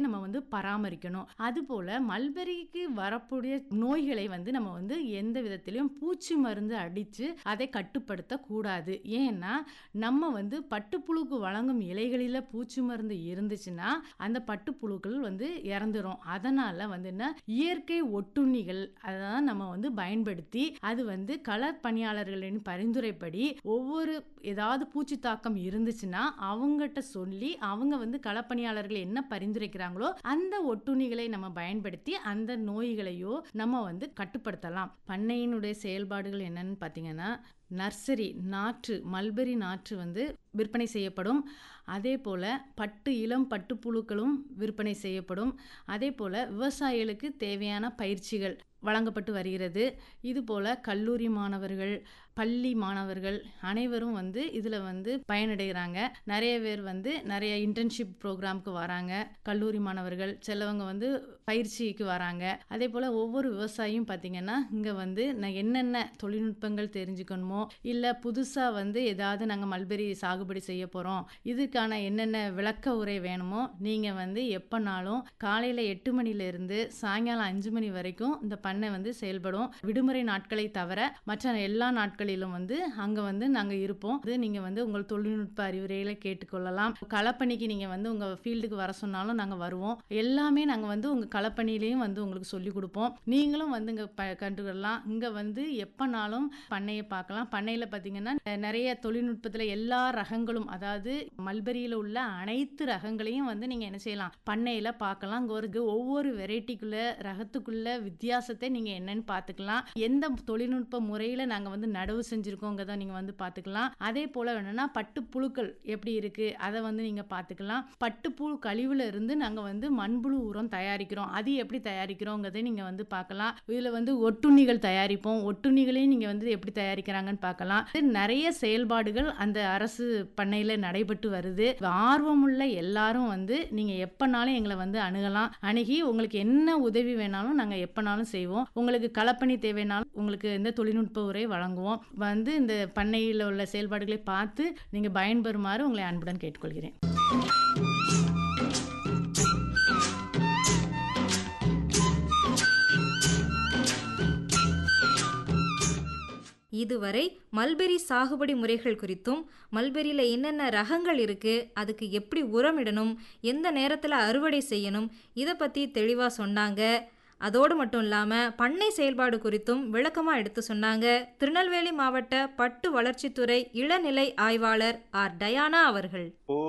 நம்ம வந்து பராமரிக்கணும் அதுபோல் மல்பெரிக்கு வரக்கூடிய நோய்களை வந்து நம்ம வந்து எந்த விதத்திலையும் பூச்சி மருந்து அடித்து அதை கட்டுப்படுத்த கூடாது ஏன்னா நம்ம வந்து பட்டுப்புழுக்கு வழங்கும் இலைகளில் பூச்சி மருந்து இருந்துச்சுன்னா அந்த பட்டுப்புழுக்கள் வந்து இறந்துரும் அதனால வந்து என்ன இயற்கை ஒட்டுண்ணிகள் அதான் நம்ம வந்து பயன்படுத்தி அது வந்து கள பணியாளர்களின் பரிந்துரைப்படி ஒவ்வொரு ஏதாவது பூச்சி தாக்கம் இருந்துச்சுன்னா அவங்ககிட்ட சொல்லி அவங்க வந்து களப்பணியாளர்கள் என்ன பரிந்துரைக்கிறாங்களோ அந்த ஒட்டுண்ணிகளை நம்ம பயன்படுத்தி அந்த நோய்களையோ நம்ம வந்து கட்டுப்படுத்தலாம் பண்ணையினுடைய செயல்பாடுகள் என்னன்னு பார்த்தீங்கன்னா நர்சரி நாற்று மல்பெரி நாற்று வந்து விற்பனை செய்யப்படும் அதே போல் பட்டு இளம் பட்டுப்புழுக்களும் விற்பனை செய்யப்படும் அதே போல் விவசாயிகளுக்கு தேவையான பயிற்சிகள் வழங்கப்பட்டு வருகிறது இதுபோல் கல்லூரி மாணவர்கள் பள்ளி மாணவர்கள் அனைவரும் வந்து இதில் வந்து பயனடைகிறாங்க நிறைய பேர் வந்து நிறைய இன்டர்ன்ஷிப் ப்ரோக்ராமுக்கு வராங்க கல்லூரி மாணவர்கள் சிலவங்க வந்து பயிற்சிக்கு வராங்க அதே போல் ஒவ்வொரு விவசாயியும் பார்த்திங்கன்னா இங்கே வந்து நான் என்னென்ன தொழில்நுட்பங்கள் தெரிஞ்சுக்கணுமோ இல்லை புதுசாக வந்து ஏதாவது நாங்கள் மல்பெரி சாகுபடி செய்ய போகிறோம் இதுக்கான என்னென்ன விளக்க உரை வேணுமோ நீங்கள் வந்து எப்போனாலும் காலையில் எட்டு மணிலேருந்து சாயங்காலம் அஞ்சு மணி வரைக்கும் இந்த பண்ணை வந்து செயல்படும் விடுமுறை நாட்களை தவிர மற்ற எல்லா நாட்களிலும் வந்து அங்கே வந்து நாங்கள் இருப்போம் அது நீங்கள் வந்து உங்கள் தொழில்நுட்ப அறிவுரைகளை கேட்டுக்கொள்ளலாம் களப்பணிக்கு நீங்கள் வந்து உங்கள் ஃபீல்டுக்கு வர சொன்னாலும் நாங்கள் வருவோம் எல்லாமே நாங்கள் வந்து உங்கள் களப்பணியிலையும் வந்து உங்களுக்கு சொல்லிக் கொடுப்போம் நீங்களும் வந்து இங்கே ப கண்டுக்கலாம் இங்கே வந்து எப்போனாலும் பண்ணையை பார்க்கலாம் பண்ணையில் பார்த்தீங்கன்னா நிறைய தொழில்நுட்பத்தில் எல்லா ரகங்களும் அதாவது மல்பரியில் உள்ள அனைத்து ரகங்களையும் வந்து நீங்கள் என்ன செய்யலாம் பண்ணையில் பார்க்கலாம் இங்கே ஒரு ஒவ்வொரு வெரைட்டிக்குள்ள ரகத்துக்குள்ள வித்தியாசத்தை நீங்கள் என்னன்னு பார்த்துக்கலாம் எந்த தொழில்நுட்ப முறையில் நாங்கள் வந்து நடவு செஞ்சுருக்கோங்கிறத நீங்கள் வந்து பார்த்துக்கலாம் அதே போல் வேணும்னா பட்டுப்புழுக்கள் எப்படி இருக்குது அதை வந்து நீங்கள் பார்த்துக்கலாம் பட்டுப்புழு கழிவுல இருந்து நாங்கள் வந்து மண்புழு உரம் தயாரிக்கிறோம் அது எப்படி தயாரிக்கிறோங்கிறதை நீங்கள் வந்து பார்க்கலாம் இதில் வந்து ஒட்டுண்ணிகள் தயாரிப்போம் ஒட்டுண்ணிகளையும் நீங்கள் வந்து எப்படி தயாரிக்கிறாங்கன்னு பார்க்கலாம் இது நிறைய செயல்பாடுகள் அந்த அரசு பண்ணையில் நடைபெற்று வருது ஆர்வமுள்ள எல்லாரும் வந்து நீங்கள் எப்போனாலும் எங்களை வந்து அணுகலாம் அணுகி உங்களுக்கு என்ன உதவி வேணாலும் நாங்கள் எப்போனாலும் செய்வோம் உங்களுக்கு களப்பணி தேவைனாலும் உங்களுக்கு இந்த தொழில்நுட்ப உரை வழங்குவோம் வந்து இந்த பண்ணையில் உள்ள செயல்பாடுகளை பார்த்து நீங்கள் பயன்பெறுமாறு உங்களை அன்புடன் கேட்டுக்கொள்கிறேன் இதுவரை மல்பெரி சாகுபடி முறைகள் குறித்தும் மல்பெரியில் என்னென்ன ரகங்கள் இருக்குது அதுக்கு எப்படி உரமிடணும் எந்த நேரத்தில் அறுவடை செய்யணும் இதை பற்றி தெளிவாக சொன்னாங்க அதோடு மட்டும் இல்லாமல் பண்ணை செயல்பாடு குறித்தும் விளக்கமாக எடுத்து சொன்னாங்க திருநெல்வேலி மாவட்ட பட்டு வளர்ச்சித்துறை இளநிலை ஆய்வாளர் ஆர் டயானா அவர்கள்